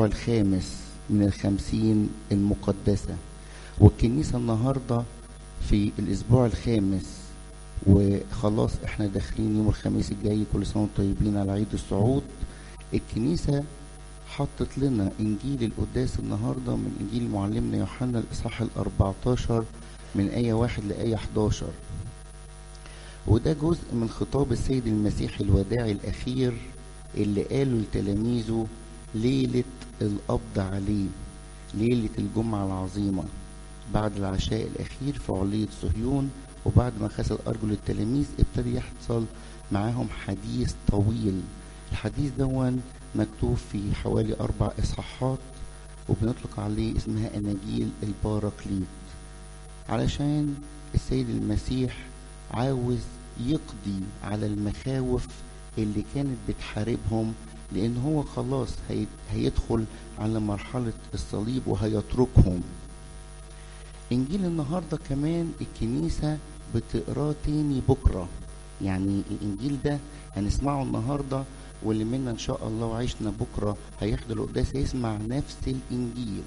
الأسبوع الخامس من الخمسين المقدسة والكنيسة النهاردة في الأسبوع الخامس وخلاص احنا داخلين يوم الخميس الجاي كل سنة وانتم طيبين على عيد الصعود الكنيسة حطت لنا إنجيل القداس النهاردة من إنجيل معلمنا يوحنا الإصحاح الأربعتاشر من آية واحد لآية 11 وده جزء من خطاب السيد المسيح الوداعي الأخير اللي قاله لتلاميذه ليلة القبض عليه ليلة الجمعة العظيمة بعد العشاء الأخير في علية صهيون وبعد ما غسل أرجل التلاميذ ابتدى يحصل معاهم حديث طويل الحديث دون مكتوب في حوالي أربع إصحاحات وبنطلق عليه اسمها أناجيل الباراكليت علشان السيد المسيح عاوز يقضي على المخاوف اللي كانت بتحاربهم لأن هو خلاص هيدخل على مرحلة الصليب وهيتركهم إنجيل النهاردة كمان الكنيسة بتقراه تاني بكرة يعني الإنجيل ده هنسمعه النهاردة واللي منا إن شاء الله وعشنا بكرة هيحضر القداس هيسمع نفس الإنجيل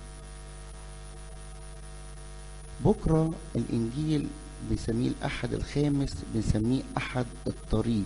بكرة الإنجيل بنسميه الأحد الخامس بنسميه أحد الطريق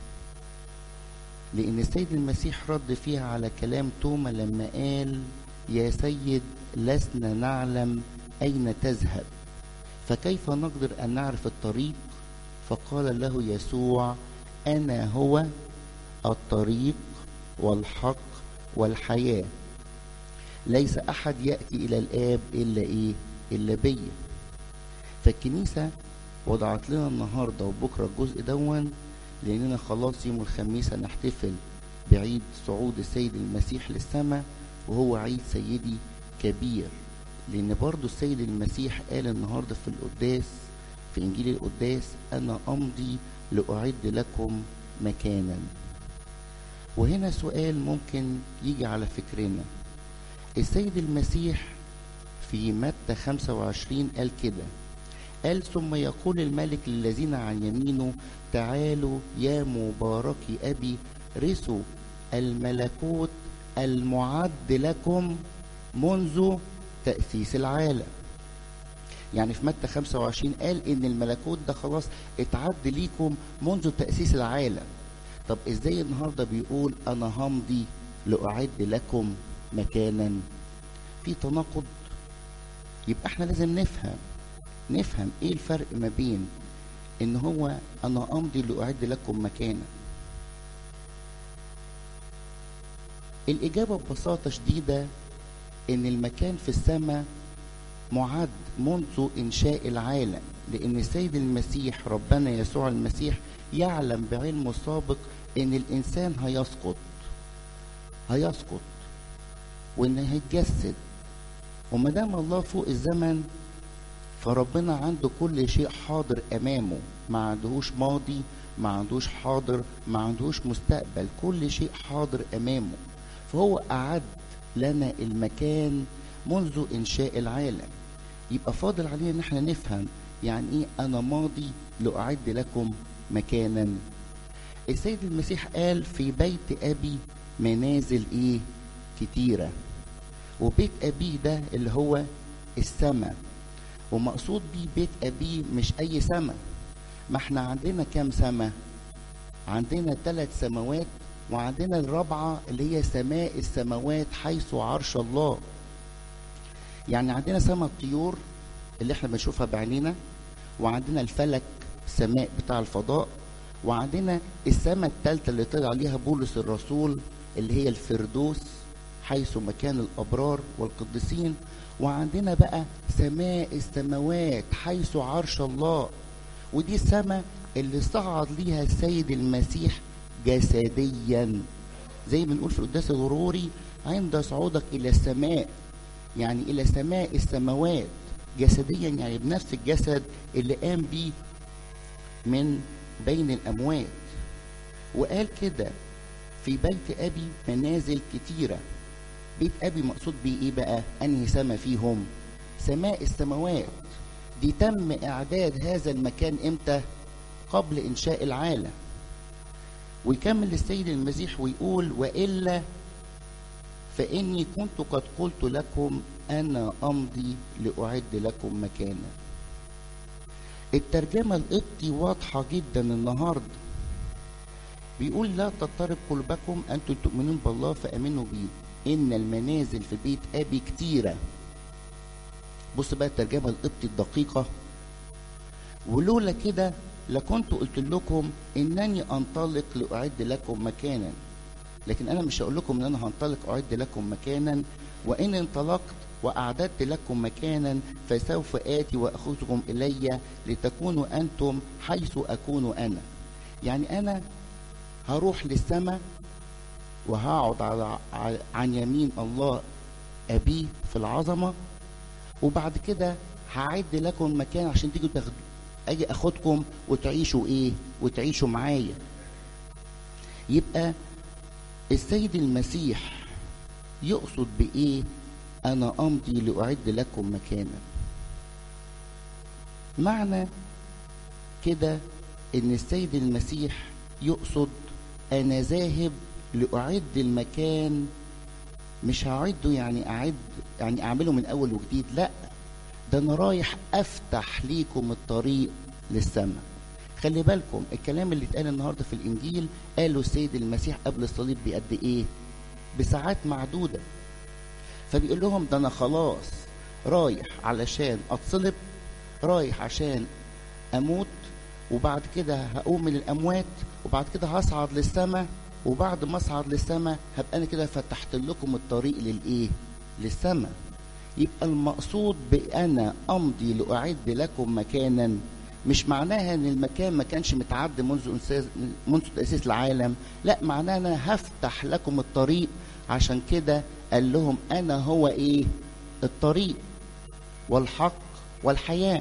لأن السيد المسيح رد فيها على كلام توما لما قال يا سيد لسنا نعلم أين تذهب فكيف نقدر أن نعرف الطريق فقال له يسوع أنا هو الطريق والحق والحياة ليس أحد يأتي إلى الآب إلا إيه إلا بيا فالكنيسة وضعت لنا النهاردة وبكرة الجزء دون لأننا خلاص يوم الخميس هنحتفل بعيد صعود السيد المسيح للسماء وهو عيد سيدي كبير لأن برضو السيد المسيح قال النهاردة في القداس في إنجيل القداس أنا أمضي لأعد لكم مكانا وهنا سؤال ممكن يجي على فكرنا السيد المسيح في متى 25 قال كده قال ثم يقول الملك للذين عن يمينه تعالوا يا مباركي أبي رثوا الملكوت المعد لكم منذ تأسيس العالم يعني في متى 25 قال ان الملكوت ده خلاص اتعد ليكم منذ تأسيس العالم طب ازاي النهاردة بيقول انا همضي لأعد لكم مكانا في تناقض يبقى احنا لازم نفهم نفهم ايه الفرق ما بين ان هو انا امضي لاعد لكم مكانا الاجابه ببساطه شديده ان المكان في السماء معد منذ انشاء العالم لان السيد المسيح ربنا يسوع المسيح يعلم بعلمه السابق ان الانسان هيسقط هيسقط وان هيتجسد وما دام الله فوق الزمن فربنا عنده كل شيء حاضر امامه ما عندهوش ماضي ما عندهوش حاضر ما عندهوش مستقبل كل شيء حاضر امامه فهو اعد لنا المكان منذ انشاء العالم يبقى فاضل علينا ان احنا نفهم يعني ايه انا ماضي لاعد لكم مكانا السيد المسيح قال في بيت ابي منازل ايه كتيره وبيت ابيه ده اللي هو السماء ومقصود بيه بيت أبيه مش أي سماء ما احنا عندنا كام سماء عندنا ثلاث سماوات وعندنا الرابعة اللي هي سماء السماوات حيث عرش الله يعني عندنا سماء الطيور اللي احنا بنشوفها بعينينا وعندنا الفلك السماء بتاع الفضاء وعندنا السماء الثالثة اللي طلع عليها بولس الرسول اللي هي الفردوس حيث مكان الأبرار والقديسين وعندنا بقى سماء السماوات حيث عرش الله ودي السماء اللي صعد ليها السيد المسيح جسديا زي ما بنقول في القداس الغروري عند صعودك الى السماء يعني الى سماء السماوات جسديا يعني بنفس الجسد اللي قام بيه من بين الاموات وقال كده في بيت ابي منازل كتيره بيت ابي مقصود بيه ايه بقى انهي سما فيهم سماء السماوات دي تم اعداد هذا المكان امتى قبل انشاء العالم ويكمل السيد المسيح ويقول والا فإني كنت قد قلت لكم أنا أمضي لأعد لكم مكانا الترجمة القبطي واضحة جدا النهاردة بيقول لا تضطرب قلوبكم أنتم تؤمنون بالله فأمنوا بي إن المنازل في بيت أبي كتيرة بص بقى الترجمة القبطي الدقيقة ولولا كده لكنت قلت لكم إنني أنطلق لأعد لكم مكانا لكن أنا مش هقول لكم إن أنا هنطلق أعد لكم مكانا وإن انطلقت وأعددت لكم مكانا فسوف آتي وأخذكم إلي لتكونوا أنتم حيث أكون أنا يعني أنا هروح للسماء وهقعد على عن يمين الله أبيه في العظمة وبعد كده هعد لكم مكان عشان تيجوا تاخدوا اجي اخدكم وتعيشوا ايه وتعيشوا معايا يبقى السيد المسيح يقصد بايه انا امضي لاعد لكم مكانا معنى كده ان السيد المسيح يقصد انا ذاهب لاعد المكان مش هعده يعني اعد يعني اعمله من اول وجديد لا ده انا رايح افتح ليكم الطريق للسماء خلي بالكم الكلام اللي اتقال النهارده في الانجيل قاله السيد المسيح قبل الصليب بقد ايه بساعات معدوده فبيقول لهم ده انا خلاص رايح علشان اتصلب رايح عشان اموت وبعد كده هقوم من الاموات وبعد كده هصعد للسماء وبعد ما اصعد للسماء هبقى انا كده فتحت لكم الطريق للايه للسماء يبقى المقصود بأنا أمضي لأعد لكم مكانا مش معناها ان المكان ما كانش متعد منذ منذ تاسيس العالم لا معناها انا هفتح لكم الطريق عشان كده قال لهم انا هو ايه الطريق والحق والحياه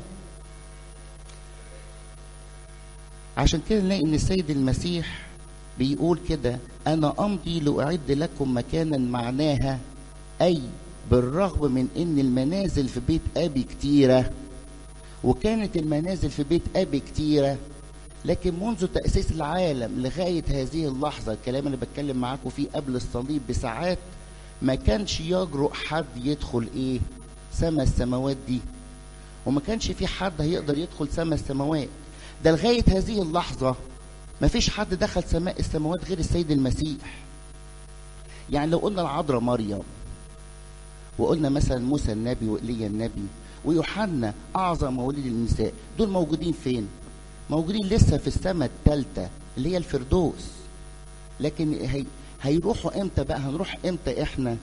عشان كده نلاقي ان السيد المسيح بيقول كده انا امضي لاعد لكم مكانا معناها اي بالرغم من ان المنازل في بيت ابي كتيره وكانت المنازل في بيت ابي كتيره لكن منذ تاسيس العالم لغايه هذه اللحظه الكلام اللي بتكلم معاكم فيه قبل الصليب بساعات ما كانش يجرؤ حد يدخل ايه سما السماوات دي وما كانش في حد هيقدر يدخل سما السماوات ده لغايه هذه اللحظه ما فيش حد دخل سماء السماوات غير السيد المسيح يعني لو قلنا العذراء مريم وقلنا مثلا موسى النبي وإيليا النبي ويوحنا أعظم مواليد النساء دول موجودين فين؟ موجودين لسه في السماء الثالثة اللي هي الفردوس لكن هي هيروحوا امتى بقى هنروح امتى احنا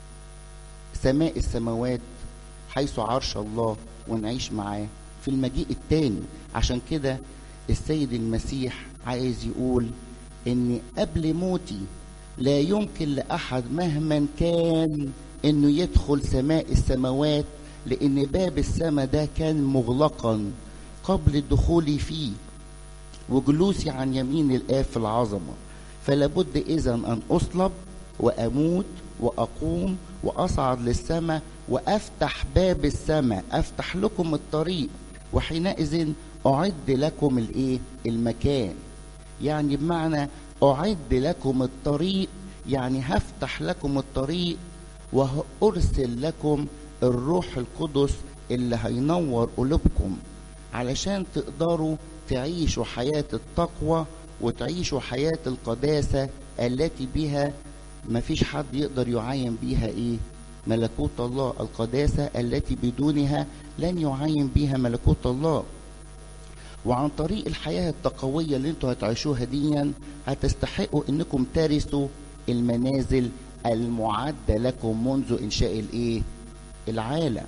سماء السماوات حيث عرش الله ونعيش معاه في المجيء التاني عشان كده السيد المسيح عايز يقول ان قبل موتي لا يمكن لاحد مهما كان انه يدخل سماء السماوات لان باب السماء ده كان مغلقا قبل الدخول فيه وجلوسي عن يمين الاب في العظمه فلا بد اذا ان اصلب واموت واقوم واصعد للسماء وافتح باب السماء افتح لكم الطريق وحينئذ اعد لكم الايه المكان يعني بمعنى اعد لكم الطريق يعني هفتح لكم الطريق وارسل لكم الروح القدس اللي هينور قلوبكم علشان تقدروا تعيشوا حياة التقوى وتعيشوا حياة القداسة التي بها مفيش حد يقدر يعاين بيها ايه ملكوت الله القداسة التي بدونها لن يعاين بها ملكوت الله وعن طريق الحياة التقوية اللي انتوا هتعيشوها ديا هتستحقوا انكم ترثوا المنازل المعدة لكم منذ انشاء الايه العالم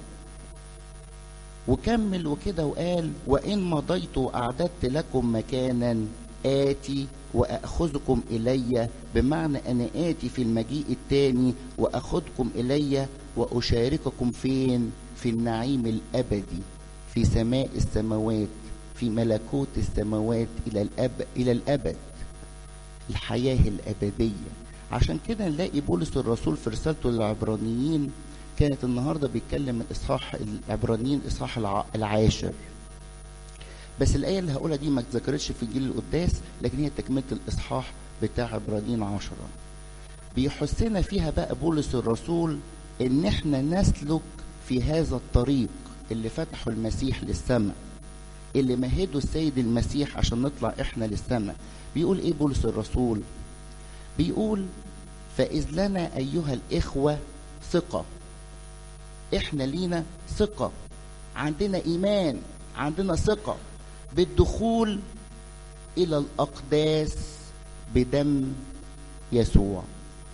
وكمل وكده وقال وان مضيت واعددت لكم مكانا آتي وأخذكم إلي بمعنى أنا آتي في المجيء الثاني وأخذكم إلي وأشارككم فين في النعيم الأبدي في سماء السماوات في ملكوت السماوات إلى الأب إلى الأبد الحياة الأبدية عشان كده نلاقي بولس الرسول في رسالته للعبرانيين كانت النهارده بيتكلم من اصحاح العبرانيين اصحاح العاشر بس الآية اللي هقولها دي ما اتذكرتش في جيل القداس لكن هي تكملة الإصحاح بتاع عبرانيين عشرة بيحثنا فيها بقى بولس الرسول ان احنا نسلك في هذا الطريق اللي فتحه المسيح للسماء اللي مهده السيد المسيح عشان نطلع احنا للسماء بيقول ايه بولس الرسول بيقول فإذ لنا أيها الإخوة ثقة إحنا لينا ثقة عندنا إيمان عندنا ثقة بالدخول إلى الأقداس بدم يسوع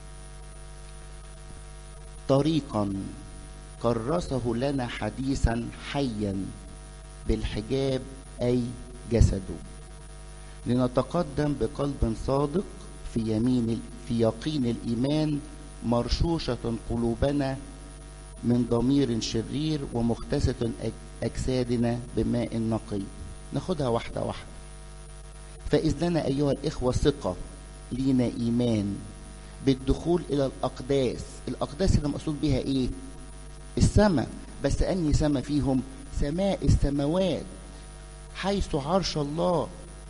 طريقا كرسه لنا حديثا حيا بالحجاب أي جسده لنتقدم بقلب صادق في يمين في يقين الإيمان مرشوشة قلوبنا من ضمير شرير ومختسة أجسادنا بماء نقي ناخدها واحدة واحدة فإذ لنا أيها الإخوة ثقة لينا إيمان بالدخول إلى الأقداس الأقداس اللي مقصود بها إيه السماء بس أني سماء فيهم سماء السماوات حيث عرش الله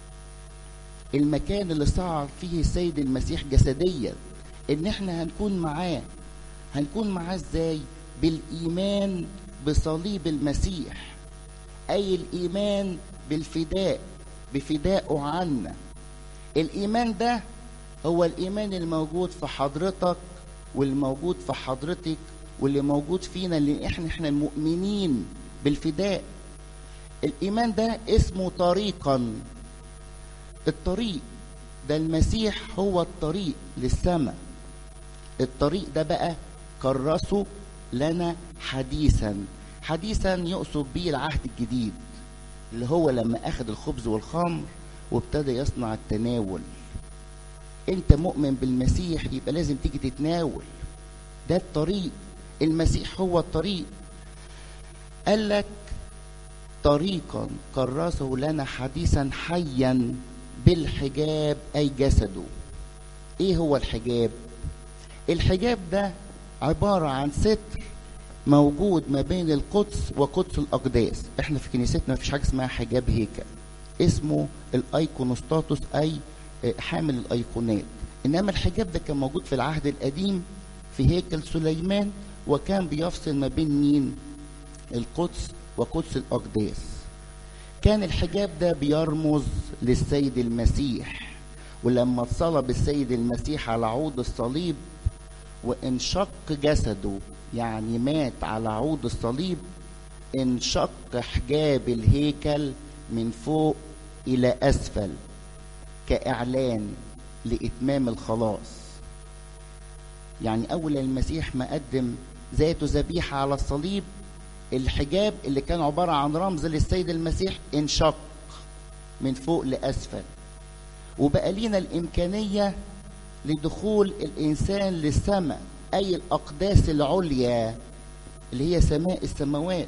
المكان اللي صعد فيه السيد المسيح جسديا ان احنا هنكون معاه هنكون معاه ازاي بالايمان بصليب المسيح اي الايمان بالفداء بفدائه عنا الايمان ده هو الايمان الموجود في حضرتك والموجود في حضرتك واللي موجود فينا لان احنا احنا المؤمنين بالفداء الايمان ده اسمه طريقا الطريق ده المسيح هو الطريق للسماء الطريق ده بقى كرسه لنا حديثا حديثا يقصد به العهد الجديد اللي هو لما اخذ الخبز والخمر وابتدى يصنع التناول انت مؤمن بالمسيح يبقى لازم تيجي تتناول ده الطريق المسيح هو الطريق قال لك طريقا كرسه لنا حديثا حيا بالحجاب اي جسده ايه هو الحجاب الحجاب ده عبارة عن ستر موجود ما بين القدس وقدس الأقداس احنا في كنيستنا مفيش حاجة اسمها حجاب هيكل اسمه الايكونوستاتوس اي حامل الايقونات انما الحجاب ده كان موجود في العهد القديم في هيكل سليمان وكان بيفصل ما بين مين القدس وقدس الاقداس كان الحجاب ده بيرمز للسيد المسيح ولما اتصلب السيد المسيح على عود الصليب وانشق جسده يعني مات على عود الصليب انشق حجاب الهيكل من فوق الى اسفل كاعلان لاتمام الخلاص يعني اول المسيح ما قدم ذاته ذبيحه على الصليب الحجاب اللي كان عباره عن رمز للسيد المسيح انشق من فوق لاسفل وبقى لينا الامكانيه لدخول الانسان للسماء اي الاقداس العليا اللي هي سماء السماوات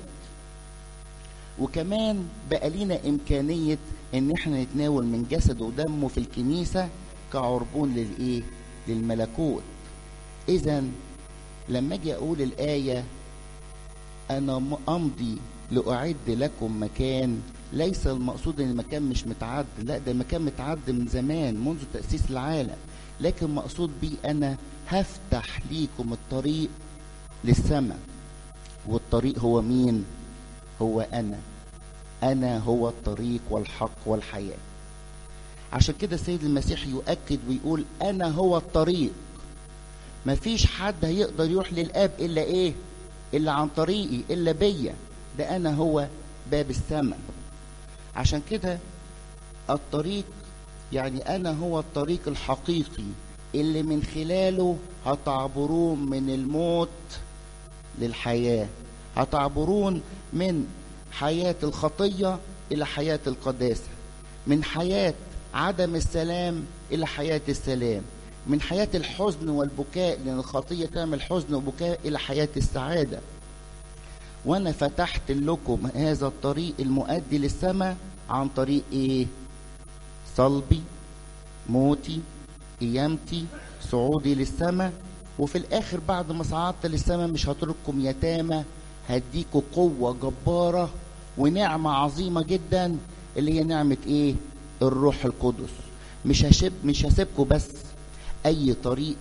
وكمان بقى لينا امكانيه ان احنا نتناول من جسده ودمه في الكنيسه كعربون للايه للملكوت اذا لما اجي اقول الايه انا امضي لاعد لكم مكان ليس المقصود ان المكان مش متعد لا ده المكان متعد من زمان منذ تاسيس العالم لكن مقصود بيه انا هفتح ليكم الطريق للسماء والطريق هو مين هو انا انا هو الطريق والحق والحياه عشان كده السيد المسيح يؤكد ويقول انا هو الطريق مفيش حد هيقدر يروح للاب الا ايه الا عن طريقي الا بيا ده انا هو باب السماء عشان كده الطريق يعني انا هو الطريق الحقيقي اللي من خلاله هتعبرون من الموت للحياه هتعبرون من حياه الخطيه الى حياه القداسه من حياه عدم السلام الى حياه السلام من حياه الحزن والبكاء لان الخطيه تعمل حزن وبكاء الى حياه السعاده وانا فتحت لكم هذا الطريق المؤدي للسماء عن طريق ايه صلبي موتي قيامتي صعودي للسماء وفي الاخر بعد ما صعدت للسماء مش هترككم يتامى هديكوا قوه جباره ونعمه عظيمه جدا اللي هي نعمه ايه الروح القدس مش هسيب مش هسيبكم بس اي طريق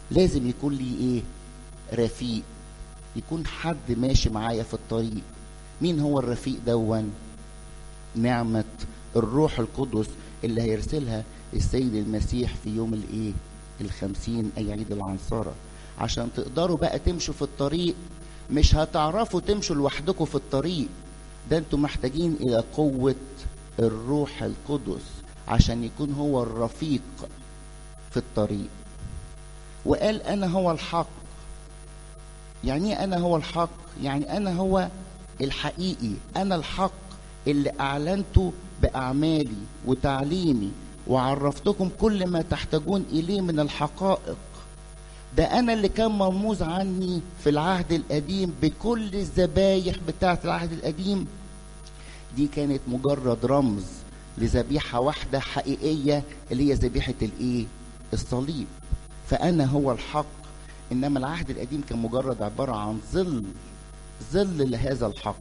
لازم يكون لي ايه رفيق يكون حد ماشي معايا في الطريق مين هو الرفيق دون نعمة الروح القدس اللي هيرسلها السيد المسيح في يوم الايه الخمسين اي عيد العنصرة عشان تقدروا بقى تمشوا في الطريق مش هتعرفوا تمشوا لوحدكم في الطريق ده انتوا محتاجين الى قوة الروح القدس عشان يكون هو الرفيق في الطريق وقال انا هو الحق يعني ايه انا هو الحق يعني انا هو الحقيقي انا الحق اللي اعلنته باعمالي وتعليمي وعرفتكم كل ما تحتاجون اليه من الحقائق ده انا اللي كان مرموز عني في العهد القديم بكل الذبايح بتاعه العهد القديم دي كانت مجرد رمز لذبيحه واحده حقيقيه اللي هي ذبيحه الايه الصليب فانا هو الحق انما العهد القديم كان مجرد عباره عن ظل ظل لهذا الحق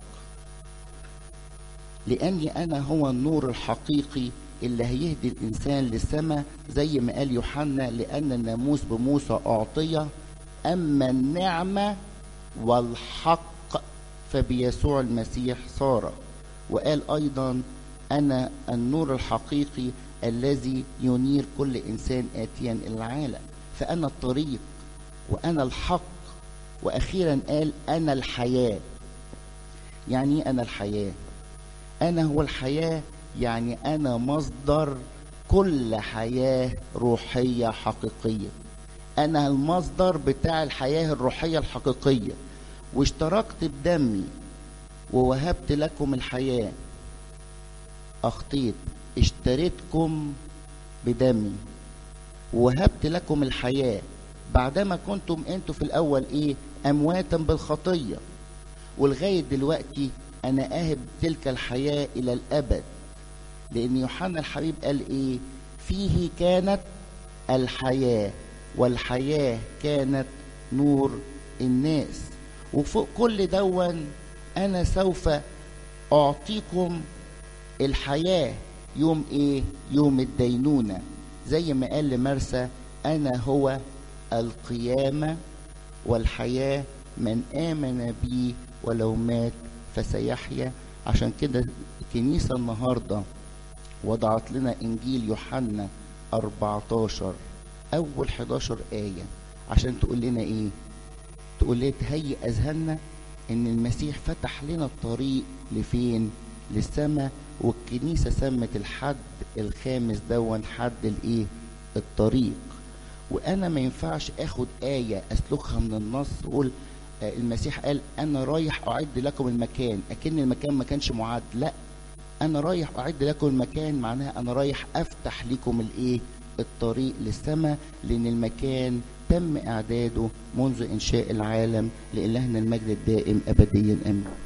لاني انا هو النور الحقيقي اللي هيهدي الانسان للسماء زي ما قال يوحنا لان الناموس بموسى اعطي اما النعمه والحق فبيسوع المسيح صار وقال ايضا انا النور الحقيقي الذي ينير كل انسان اتيا الى العالم فانا الطريق وانا الحق واخيرا قال انا الحياه يعني ايه انا الحياه انا هو الحياه يعني انا مصدر كل حياه روحيه حقيقيه انا المصدر بتاع الحياه الروحيه الحقيقيه واشتركت بدمي ووهبت لكم الحياه اخطيت اشتريتكم بدمي ووهبت لكم الحياه بعدما كنتم انتوا في الاول ايه امواتا بالخطيه ولغايه دلوقتي انا اهب تلك الحياه الى الابد لان يوحنا الحبيب قال ايه فيه كانت الحياه والحياه كانت نور الناس وفوق كل دون انا سوف اعطيكم الحياه يوم ايه يوم الدينونه زي ما قال لمرسى انا هو القيامه والحياه من امن بي ولو مات فسيحيا عشان كده الكنيسه النهارده وضعت لنا انجيل يوحنا 14 اول 11 ايه عشان تقول لنا ايه تقول لنا تهيئ اذهاننا ان المسيح فتح لنا الطريق لفين للسماء والكنيسه سمت الحد الخامس دون حد الايه الطريق وانا ما ينفعش اخد ايه اسلكها من النص واقول المسيح قال انا رايح اعد لكم المكان اكن المكان ما كانش معد لا انا رايح اعد لكم المكان معناها انا رايح افتح لكم الايه الطريق للسماء لان المكان تم اعداده منذ انشاء العالم لالهنا المجد الدائم ابديا امين